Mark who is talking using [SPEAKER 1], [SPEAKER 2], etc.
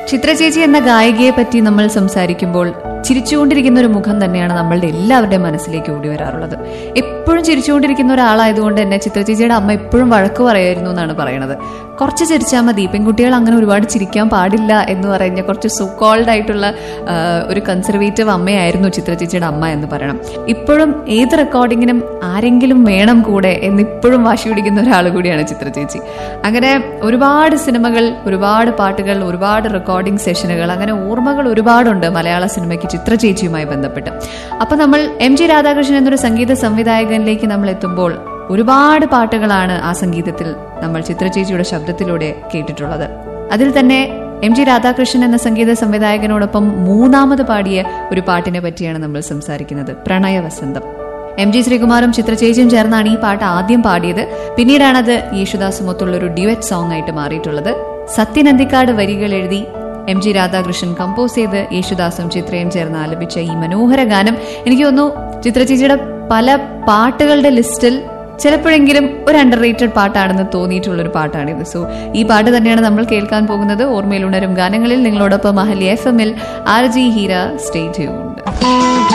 [SPEAKER 1] ചിത്ര ചേച്ചി എന്ന ഗായികയെ പറ്റി നമ്മൾ സംസാരിക്കുമ്പോൾ ചിരിച്ചുകൊണ്ടിരിക്കുന്ന ഒരു മുഖം തന്നെയാണ് നമ്മളുടെ എല്ലാവരുടെയും മനസ്സിലേക്ക് ഓടി വരാറുള്ളത് എപ്പോഴും ചിരിച്ചുകൊണ്ടിരിക്കുന്ന ഒരാളായതുകൊണ്ട് തന്നെ ചിത്ര ചേച്ചിയുടെ അമ്മ എപ്പോഴും വഴക്ക് പറയായിരുന്നു എന്നാണ് പറയണത് കുറച്ച് ചിരിച്ചാൽ മതി പെൺകുട്ടികൾ അങ്ങനെ ഒരുപാട് ചിരിക്കാൻ പാടില്ല എന്ന് പറയുന്ന കുറച്ച് സൂക്കോൾഡ് ആയിട്ടുള്ള ആ, ഒരു കൺസർവേറ്റീവ് അമ്മയായിരുന്നു ചിത്ര ചേച്ചിയുടെ അമ്മ എന്ന് പറയണം ഇപ്പോഴും ഏത് റെക്കോർഡിങ്ങിനും ആരെങ്കിലും വേണം കൂടെ എന്ന് ഇപ്പോഴും വാശി പിടിക്കുന്ന ഒരാൾ കൂടിയാണ് ചിത്ര ചേച്ചി അങ്ങനെ ഒരുപാട് സിനിമകൾ ഒരുപാട് പാട്ടുകൾ ഒരുപാട് റെക്കോർഡിംഗ് സെഷനുകൾ അങ്ങനെ ഓർമ്മകൾ ഒരുപാടുണ്ട് മലയാള സിനിമയ്ക്ക് ചിത്ര ചേച്ചിയുമായി ബന്ധപ്പെട്ട് അപ്പൊ നമ്മൾ എം ജി രാധാകൃഷ്ണൻ എന്നൊരു സംഗീത സംവിധായകനിലേക്ക് നമ്മൾ എത്തുമ്പോൾ ഒരുപാട് പാട്ടുകളാണ് ആ സംഗീതത്തിൽ നമ്മൾ ചിത്ര ചേച്ചിയുടെ ശബ്ദത്തിലൂടെ കേട്ടിട്ടുള്ളത് അതിൽ തന്നെ എം ജി രാധാകൃഷ്ണൻ എന്ന സംഗീത സംവിധായകനോടൊപ്പം മൂന്നാമത് പാടിയ ഒരു പാട്ടിനെ പറ്റിയാണ് നമ്മൾ സംസാരിക്കുന്നത് പ്രണയവസന്തം എം ജി ശ്രീകുമാറും ചിത്രചേച്ചിയും ചേർന്നാണ് ഈ പാട്ട് ആദ്യം പാടിയത് പിന്നീടാണ് അത് യേശുദാസുമൊത്തുള്ള ഒരു ഡ്യുവറ്റ് സോങ് ആയിട്ട് മാറിയിട്ടുള്ളത് സത്യനന്ദിക്കാട് വരികൾ എഴുതി എം ജി രാധാകൃഷ്ണൻ കമ്പോസ് ചെയ്ത് യേശുദാസും ചിത്രയും ചേർന്ന് ആലപിച്ച ഈ മനോഹര ഗാനം എനിക്ക് തോന്നുന്നു ചിത്രചേച്ചിയുടെ പല പാട്ടുകളുടെ ലിസ്റ്റിൽ ചിലപ്പോഴെങ്കിലും ഒരു അണ്ടർ റേറ്റഡ് പാട്ടാണെന്ന് തോന്നിയിട്ടുള്ള ഒരു പാട്ടാണിത് സോ ഈ പാട്ട് തന്നെയാണ് നമ്മൾ കേൾക്കാൻ പോകുന്നത് ഓർമ്മയിൽ ഉണരും ഗാനങ്ങളിൽ നിങ്ങളോടൊപ്പം അഹല്യ എഫ് എമ്മിൽ R G Heera stay tuned